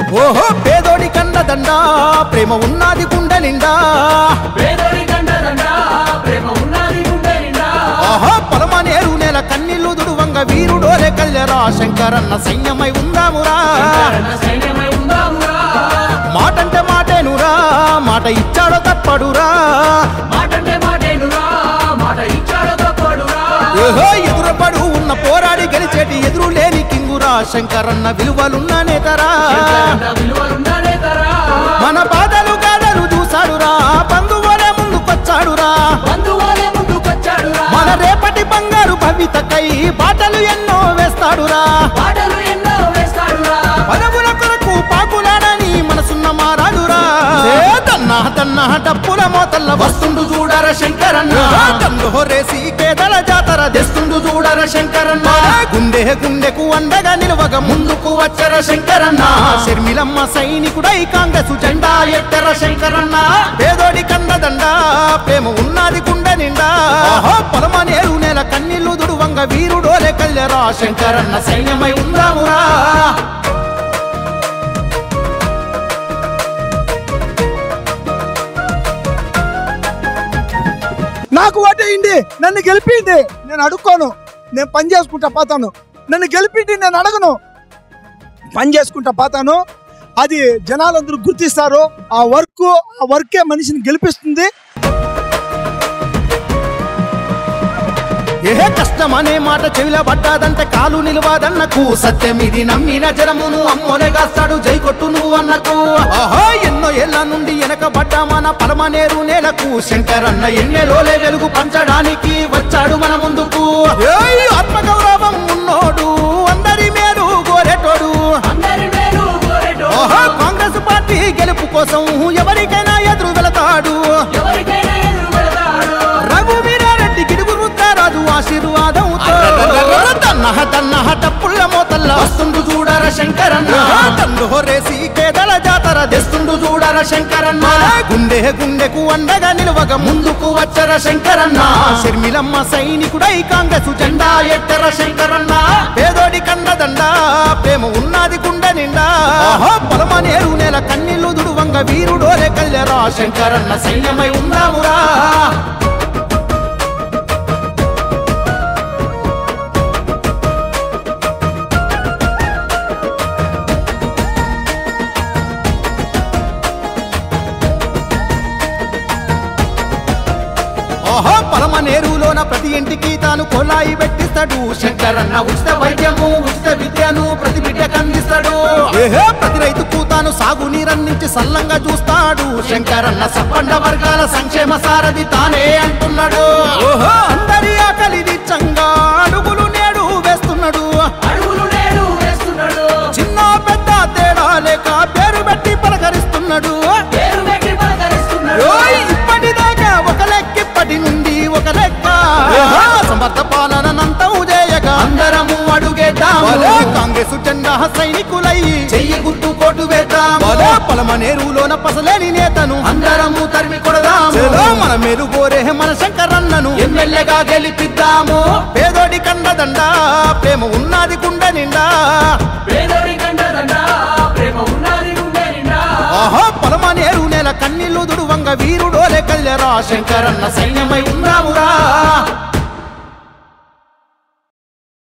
ఓహో పేదోడి కండదండ ప్రేమ ఉన్నది గుండె నిండా పేదోడి కండదండ ప్రేమ ఉన్నది గుండె నిండా ఆహా పొలమనేరు నెల కన్నీళ్లు దుడువంగ వీరుడోరే కళ్యరా శంకరన్న సైన్యమై ఉందామురా శంకరన్న సైన్యమై ఉందామురా మాటంటే మాటేనురా మాట ఇచ్చాడో తప్పడురా మాటంటే మాటేనురా మాట ఇచ్చాడు తప్పడురా ఓహో ఎదురుపడు ఉన్న పోరాడి గెలిచేటి ఎదురు లేని కింగురా శంకరన్న విలువలున్న నేతరా శంకరన్న విలువలున్ననే తరా మన బాధలు గాథలు చూసాడురా బంధువులే ముందుకొచ్చాడురా బంధువులే ముందుకొచ్చాడురా మన రేపటి బంగారు భవితకై బాటలు ఎన్నో వేస్తాడురా పాటలు ఎన్నో వేస్తాడురా పదవుల కొరకు పాకులాడని మనసున్న మారాడురా ఏ తన్నా తన్నా డప్పుల మోతల్ల వస్తుండు చూడర శంకరన్న తండు హొరేసి కేదల జాతర తెస్తుండు చూడర శంకరన్న గుండె గుండెకు అండగా నిలవగ ముందుకు వచ్చర శంకరన్న షర్మిలమ్మ సైనికుడై కాంగ్రెస్ జెండా ఎత్తర శంకరన్న పేదోడి కండదండ ప్రేమ ఉన్నది గుండె నిండా ఆహా, పొలమనేరు నెల కన్నీళ్లు దుడువంగ వీరుడోలే కళ్ళెరా శంకరన్న సైన్యమై ఉందామురా నాకు ఓటేయండి నన్ను గెలిపిండి నేను అడుక్కోను నేను పని చేసుకుంటా పోతాను నన్ను గెలిపిండి నేను అడగను పని చేసుకుంటా పోతాను అది జనాలందరూ గుర్తిస్తారు ఆ వర్క్ ఆ వర్కే మనిషిని గెలిపిస్తుంది ఏ కష్టం అనే మాట చెవిల పడ్డాదంటే కాలు నిలవాదన్నకు సత్యం ఇది నమ్మిన జనమును అమ్మోనే కాస్తాడు జై కొట్టు నువ్వు అన్నకు ఆహా ఎన్నో ఏళ్ల నుండి వెనకబడ్డా మన పరమనేరు నేలకు శంకరన్న ఎన్నెలోలే వెలుగు పంచడానికి వచ్చాడు మన ముందుకు ఏయ్ ఆత్మగౌరవం ఉన్నోడు అందరి మేలు కోరేటోడు అందరి మేలు కోరేటోడు ఓహో కాంగ్రెస్ పార్టీ గెలుపు కోసం ఎవరికైనా ఎదురు వెళతాడు ఎవరికైనా ఎదురు పెడతాడు రఘువీరారెడ్డి గిడుగు రుద్దారాజు ఆశీర్వాదంతో తన్నహ తన్నహ టప్పుల మోతల్ల వస్తుండు చూడర శంకరన్న తండు హొరేసి కేదల జాతర తెస్తుండు చూడర శంకరన్న గుండె గుండెకు అండగా నిలవగ ముందుకు వచ్చర శంకరన్న షర్మిలమ్మ సైనికుడై కాంగ్రెస్ జెండా ఎట్టర శంకరన్న పేదోడి కండదండ ప్రేమ ఉన్నది గుండె నిండా ఆహా, పొలమనేరు నెల కన్నీళ్లు దుడువంగ వీరుడోలే కళ్ళెరా శంకరన్న సైన్యమై ఉందామురా ఓహో పరమనేరులోన ప్రతి ఇంటికి తాను కొలాయి పెట్టిస్తాడు శంకరన్న ఉచిత వైద్యము ఉచిత విద్యను ప్రతి బిడ్డకు అందిస్తాడు ఏహే ప్రతి రైతుకు తాను సాగు నీరందించి సల్లంగా చూస్తాడు శంకరన్న సప్పండ వర్గాల సంక్షేమ సారథి తానే అంటున్నాడు ఓహో అందరి ఆకలి తీర్చంగా అడుగులు నేడు వేస్తున్నాడు అడుగులు నేడు వేస్తున్నాడు చిన్న పెద్ద తేడా లేక పేరు పెట్టి పలకరిస్తున్నాడు పేరు పెట్టి పలకరిస్తున్నాడు ఓయ్ ఇప్పటిదాకా ఒక లెక్క ఇప్పటి నుండి ఒక లెక్క సమర్థ పాలనంతం చేయగా అందరము అడుగేద్దాము కాంగ్రెస్ జెండా సైనికులై చెయ్యి గుర్తు కోటు వేద్దాం పొలమనేరులోన పసలేని నేతను అందరము తరిమి కొడదాం మన మేలు కోరే మన శంకరన్నను ఎమ్మెల్యేగా గెలిపిద్దాము పేదోడి కండదండ ప్రేమ ఉన్నది గుండె నిండా పేదోడి కండదండ ప్రేమ ఉన్నది గుండె నిండా ఆహా పొలమనేరు నెల కన్నీళ్లు దుడువంగ వీరుడోలే కళ్ళెరా శంకరన్న సైన్యమై ఉందామురా